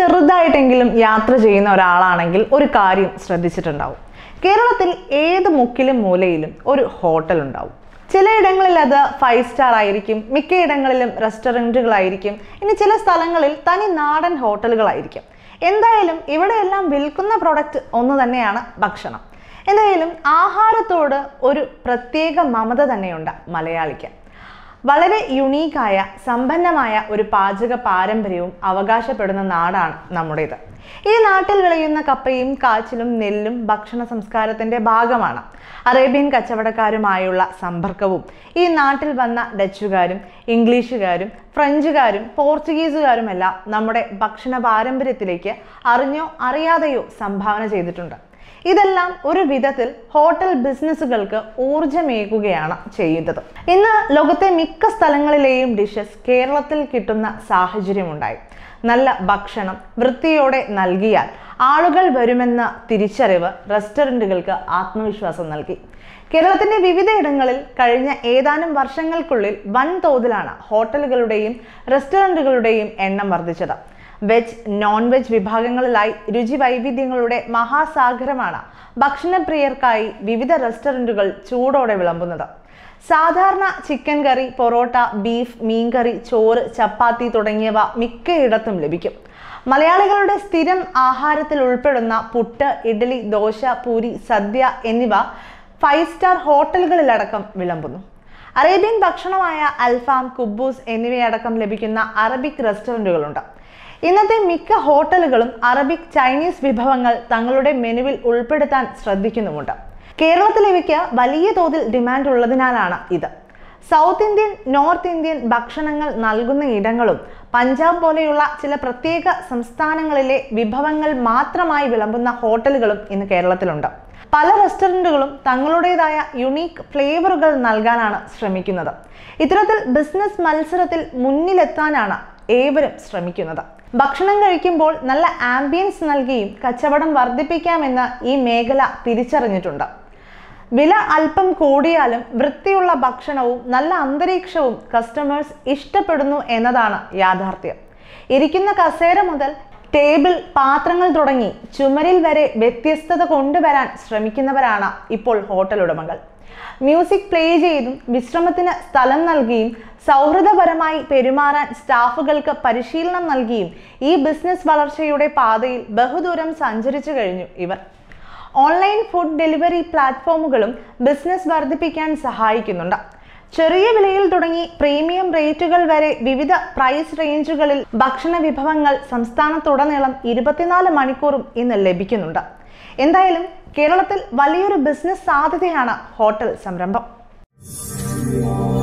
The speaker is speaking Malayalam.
ചെറുതായിട്ടെങ്കിലും യാത്ര ചെയ്യുന്ന ഒരാളാണെങ്കിൽ ഒരു കാര്യം ശ്രദ്ധിച്ചിട്ടുണ്ടാവും കേരളത്തിൽ ഏത് മുക്കിലും മൂലയിലും ഒരു ഹോട്ടൽ ഉണ്ടാവും ചിലയിടങ്ങളിൽ അത് ഫൈവ് സ്റ്റാർ ആയിരിക്കും മിക്കയിടങ്ങളിലും റെസ്റ്റോറൻറ്റുകളായിരിക്കും ഇനി ചില സ്ഥലങ്ങളിൽ തനി നാടൻ ഹോട്ടലുകളായിരിക്കും എന്തായാലും ഇവിടെയെല്ലാം വിൽക്കുന്ന പ്രൊഡക്റ്റ് ഒന്ന് തന്നെയാണ് ഭക്ഷണം എന്തായാലും ആഹാരത്തോട് ഒരു പ്രത്യേക മമത തന്നെയുണ്ട് മലയാളിക്ക് വളരെ യുണീക്കായ സമ്പന്നമായ ഒരു പാചക പാരമ്പര്യവും അവകാശപ്പെടുന്ന നാടാണ് നമ്മുടേത് ഈ നാട്ടിൽ വിളയുന്ന കപ്പയും കാച്ചിലും നെല്ലും ഭക്ഷണ സംസ്കാരത്തിന്റെ ഭാഗമാണ് അറേബ്യൻ കച്ചവടക്കാരുമായുള്ള സമ്പർക്കവും ഈ നാട്ടിൽ വന്ന ഡച്ചുകാരും ഇംഗ്ലീഷുകാരും ഫ്രഞ്ചുകാരും പോർച്ചുഗീസുകാരുമെല്ലാം നമ്മുടെ ഭക്ഷണ പാരമ്പര്യത്തിലേക്ക് അറിഞ്ഞോ അറിയാതെയോ സംഭാവന ചെയ്തിട്ടുണ്ട് ഇതെല്ലാം ഒരു വിധത്തിൽ ഹോട്ടൽ ബിസിനസ്സുകൾക്ക് ഊർജമേകുകയാണ് ചെയ്യുന്നത് ഇന്ന് ലോകത്തെ മിക്ക സ്ഥലങ്ങളിലെയും ഡിഷസ് കേരളത്തിൽ കിട്ടുന്ന സാഹചര്യമുണ്ടായി നല്ല ഭക്ഷണം വൃത്തിയോടെ നൽകിയാൽ ആളുകൾ വരുമെന്ന തിരിച്ചറിവ് റെസ്റ്റോറൻറ്റുകൾക്ക് ആത്മവിശ്വാസം നൽകി കേരളത്തിന്റെ വിവിധയിടങ്ങളിൽ കഴിഞ്ഞ ഏതാനും വർഷങ്ങൾക്കുള്ളിൽ വൻതോതിലാണ് ഹോട്ടലുകളുടെയും റെസ്റ്റോറൻറ്റുകളുടെയും എണ്ണം വർദ്ധിച്ചത് വെജ് നോൺ വെജ് വിഭാഗങ്ങളിലായി രുചി വൈവിധ്യങ്ങളുടെ മഹാസാഗരമാണ് ഭക്ഷണപ്രിയർക്കായി വിവിധ റെസ്റ്റോറൻറ്റുകൾ ചൂടോടെ വിളമ്പുന്നത് സാധാരണ ചിക്കൻ കറി പൊറോട്ട ബീഫ് മീൻകറി ചോറ് ചപ്പാത്തി തുടങ്ങിയവ മിക്കയിടത്തും ലഭിക്കും മലയാളികളുടെ സ്ഥിരം ആഹാരത്തിൽ ഉൾപ്പെടുന്ന പുട്ട് ഇഡ്ഡലി ദോശ പൂരി സദ്യ എന്നിവ ഫൈവ് സ്റ്റാർ ഹോട്ടലുകളിലടക്കം വിളമ്പുന്നു അറേബ്യൻ ഭക്ഷണമായ അൽഫാം കുബൂസ് എന്നിവയടക്കം ലഭിക്കുന്ന അറബിക് റെസ്റ്റോറൻറ്റുകളുണ്ട് ഇന്നത്തെ മിക്ക ഹോട്ടലുകളും അറബിക് ചൈനീസ് വിഭവങ്ങൾ തങ്ങളുടെ മെനുവിൽ ഉൾപ്പെടുത്താൻ ശ്രദ്ധിക്കുന്നുമുണ്ട് കേരളത്തിൽ ഇവയ്ക്ക് വലിയ തോതിൽ ഡിമാൻഡ് ഉള്ളതിനാലാണ് ഇത് സൗത്ത് ഇന്ത്യൻ നോർത്ത് ഇന്ത്യൻ ഭക്ഷണങ്ങൾ നൽകുന്ന ഇടങ്ങളും പഞ്ചാബ് പോലെയുള്ള ചില പ്രത്യേക സംസ്ഥാനങ്ങളിലെ വിഭവങ്ങൾ മാത്രമായി വിളമ്പുന്ന ഹോട്ടലുകളും ഇന്ന് കേരളത്തിലുണ്ട് പല റെസ്റ്റോറൻറ്റുകളും തങ്ങളുടേതായ യുണീക്ക് ഫ്ലേവറുകൾ നൽകാനാണ് ശ്രമിക്കുന്നത് ഇത്തരത്തിൽ ബിസിനസ് മത്സരത്തിൽ മുന്നിലെത്താനാണ് ഏവരും ശ്രമിക്കുന്നത് ഭക്ഷണം കഴിക്കുമ്പോൾ നല്ല ആംബിയൻസ് നൽകിയും കച്ചവടം വർദ്ധിപ്പിക്കാമെന്ന് ഈ മേഖല തിരിച്ചറിഞ്ഞിട്ടുണ്ട് വില അല്പം കൂടിയാലും വൃത്തിയുള്ള ഭക്ഷണവും നല്ല അന്തരീക്ഷവും കസ്റ്റമേഴ്സ് ഇഷ്ടപ്പെടുന്നു എന്നതാണ് യാഥാർത്ഥ്യം ഇരിക്കുന്ന കസേര മുതൽ ടേബിൾ പാത്രങ്ങൾ തുടങ്ങി ചുമരിൽ വരെ വ്യത്യസ്തത കൊണ്ടുവരാൻ ശ്രമിക്കുന്നവരാണ് ഇപ്പോൾ ഹോട്ടൽ ഉടമകൾ മ്യൂസിക് പ്ലേ ചെയ്തും വിശ്രമത്തിന് സ്ഥലം നൽകിയും സൗഹൃദപരമായി പെരുമാറാൻ സ്റ്റാഫുകൾക്ക് പരിശീലനം നൽകിയും ഈ ബിസിനസ് വളർച്ചയുടെ പാതയിൽ ബഹുദൂരം സഞ്ചരിച്ചു കഴിഞ്ഞു ഇവർ ഓൺലൈൻ ഫുഡ് ഡെലിവറി പ്ലാറ്റ്ഫോമുകളും ബിസിനസ് വർദ്ധിപ്പിക്കാൻ സഹായിക്കുന്നുണ്ട് ചെറിയ വിലയിൽ തുടങ്ങി പ്രീമിയം റേറ്റുകൾ വരെ വിവിധ പ്രൈസ് റേഞ്ചുകളിൽ ഭക്ഷണ വിഭവങ്ങൾ സംസ്ഥാനത്തുടനീളം ഇരുപത്തിനാല് മണിക്കൂറും ഇന്ന് ലഭിക്കുന്നുണ്ട് എന്തായാലും കേരളത്തിൽ വലിയൊരു ബിസിനസ് സാധ്യതയാണ് ഹോട്ടൽ സംരംഭം